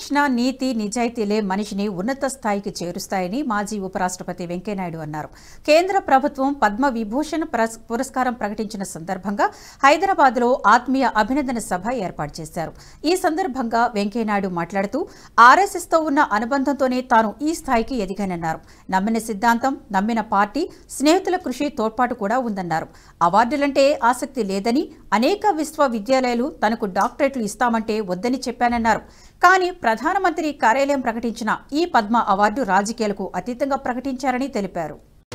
క్రమశిక్షణ నీతి నిజాయితీలే మనిషిని ఉన్నత స్థాయికి చేరుస్తాయని మాజీ ఉపరాష్ట్రపతి వెంకయ్యనాయుడు అన్నారు కేంద్ర ప్రభుత్వం పద్మ విభూషణ్ పురస్- పురస్కారం ప్రకటించిన సందర్భంగా హైదరాబాద్లో ఆత్మీయ అభినందన సభ ఏర్పాటు చేశారు ఈ సందర్భంగా వెంకయ్యనాయుడు మాట్లాడుతూ ఆర్ఎస్ఎస్తో ఉన్న అనుబంధంతోనే తాను ఈ స్థాయికి ఎదిగానన్నారు నమ్మిన సిద్ధాంతం నమ్మిన పార్టీ స్నేహితుల కృషి తోడ్పాటు కూడా ఉందన్నారు అవార్డులంటే ఆసక్తి లేదని అనేక విశ్వవిద్యాలయాలు తనకు డాక్టరేట్లు ఇస్తామంటే వద్దని చెప్పానన్నారు కానీ ప్రధానమంత్రి కార్యాలయం ప్రకటించిన ఈ పద్మ అవార్డు రాజకీయాలకు అతీతంగా ప్రకటించారని తెలిపారు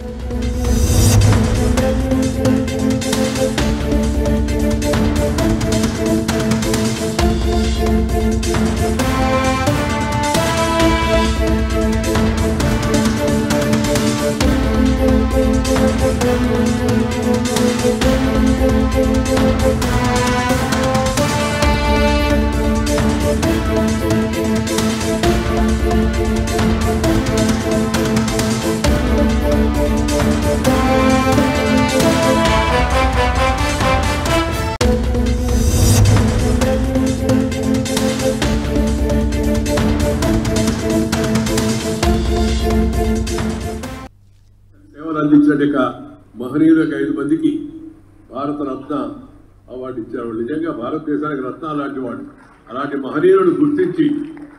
సేవలు అందించినట్టు మహనీయులకు ఐదు మందికి భారత రత్న అవార్డు ఇచ్చారు నిజంగా భారతదేశానికి రత్న లాంటి వాడు అలాంటి మహనీయులను గుర్తించి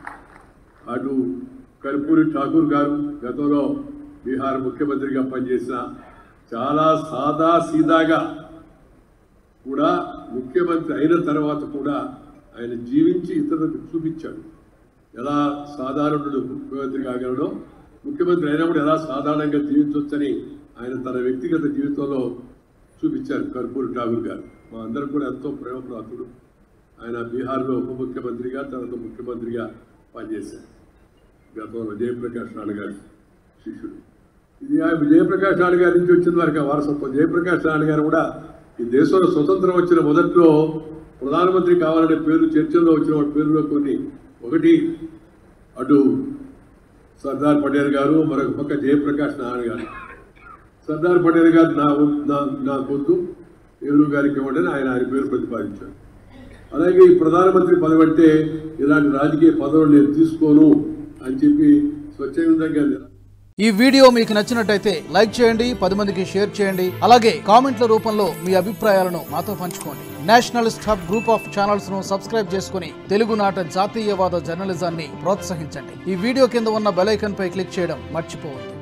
అటు కర్పూరి ఠాకూర్ గారు గతంలో బీహార్ ముఖ్యమంత్రిగా పనిచేసిన చాలా సాదా సీదాగా కూడా ముఖ్యమంత్రి అయిన తర్వాత కూడా ఆయన జీవించి ఇతరులకు చూపించాడు ఎలా సాధారణుడు ముఖ్యమంత్రి కాగలడో ముఖ్యమంత్రి అయినప్పుడు ఎలా సాధారణంగా జీవించవచ్చని ఆయన తన వ్యక్తిగత జీవితంలో చూపించారు కర్పూరి ఠాగూర్ గారు మా అందరం కూడా ఎంతో ప్రేమప్రాతుడు ఆయన బీహార్లో ఉప ముఖ్యమంత్రిగా తర్వాత ముఖ్యమంత్రిగా పనిచేశారు గతంలో జయప్రకాష్ నాయుడు గారి శిష్యుడు ఇది ఆ జయప్రకాష్ నాయుడు గారి నుంచి వచ్చిన వారికి ఆ వారసత్వం జయప్రకాష్ నాయుడు గారు కూడా ఈ దేశంలో స్వతంత్రం వచ్చిన మొదట్లో ప్రధానమంత్రి కావాలనే పేరు చర్చల్లో వచ్చిన వాటి పేరులో కొన్ని ఒకటి అటు సర్దార్ పటేల్ గారు మరొక పక్క జయప్రకాష్ నారాయణ గారు సర్దార్ పటేల్ గారు నా నా నా పొద్దు నెహ్రూ గారికి ఇవ్వండి అని ఆయన ఆయన పేరు ప్రతిపాదించారు అలాగే ఈ ప్రధానమంత్రి పదవి అంటే ఇలాంటి రాజకీయ పదవులు నేను తీసుకోను అని చెప్పి స్వచ్ఛందంగా నిరా ఈ వీడియో మీకు నచ్చినట్టయితే లైక్ చేయండి పది మందికి షేర్ చేయండి అలాగే కామెంట్ల రూపంలో మీ అభిప్రాయాలను మాతో పంచుకోండి nationalist hub group of channels ను సబ్స్క్రైబ్ చేసుకుని తెలుగునాట జాతీయవాద జర్నలిజాన్ని ప్రోత్సహించండి ఈ వీడియో కింద ఉన్న బెల్ ఐకాన్ పై క్లిక్ చేయడం మర్చిపోవద్దు